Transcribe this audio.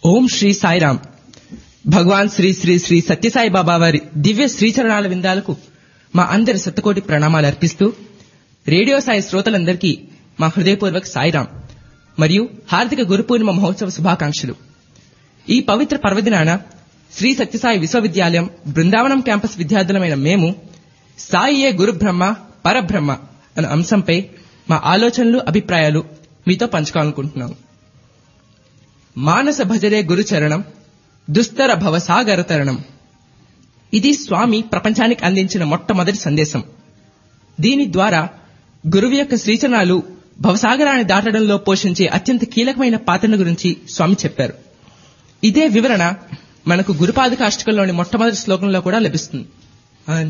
ఓం శ్రీ సాయిరామ్ భగవాన్ శ్రీ శ్రీ శ్రీ సత్యసాయి బాబా వారి దివ్య శ్రీచరణాల విందాలకు మా అందరి శతకోటి ప్రణామాలు అర్పిస్తూ రేడియో సాయి శ్రోతలందరికీ మా హృదయపూర్వక సాయిరామ్ మరియు హార్దిక గురు పూర్ణిమ మహోత్సవ శుభాకాంక్షలు ఈ పవిత్ర పర్వదినాన శ్రీ సత్యసాయి విశ్వవిద్యాలయం బృందావనం క్యాంపస్ విద్యార్థులమైన మేము సాయియే గురు బ్రహ్మ పరబ్రహ్మ అనే అంశంపై మా ఆలోచనలు అభిప్రాయాలు మీతో పంచుకోవాలనుకుంటున్నాము మానస భజరే గురు చరణం దుస్తర భవసాగర తరణం ఇది స్వామి ప్రపంచానికి అందించిన మొట్టమొదటి సందేశం దీని ద్వారా గురువు యొక్క శ్రీచరణాలు భవసాగరాన్ని దాటడంలో పోషించే అత్యంత కీలకమైన పాత్రను గురించి స్వామి చెప్పారు ఇదే వివరణ మనకు గురుపాదకాష్టకంలోని మొట్టమొదటి శ్లోకంలో కూడా లభిస్తుంది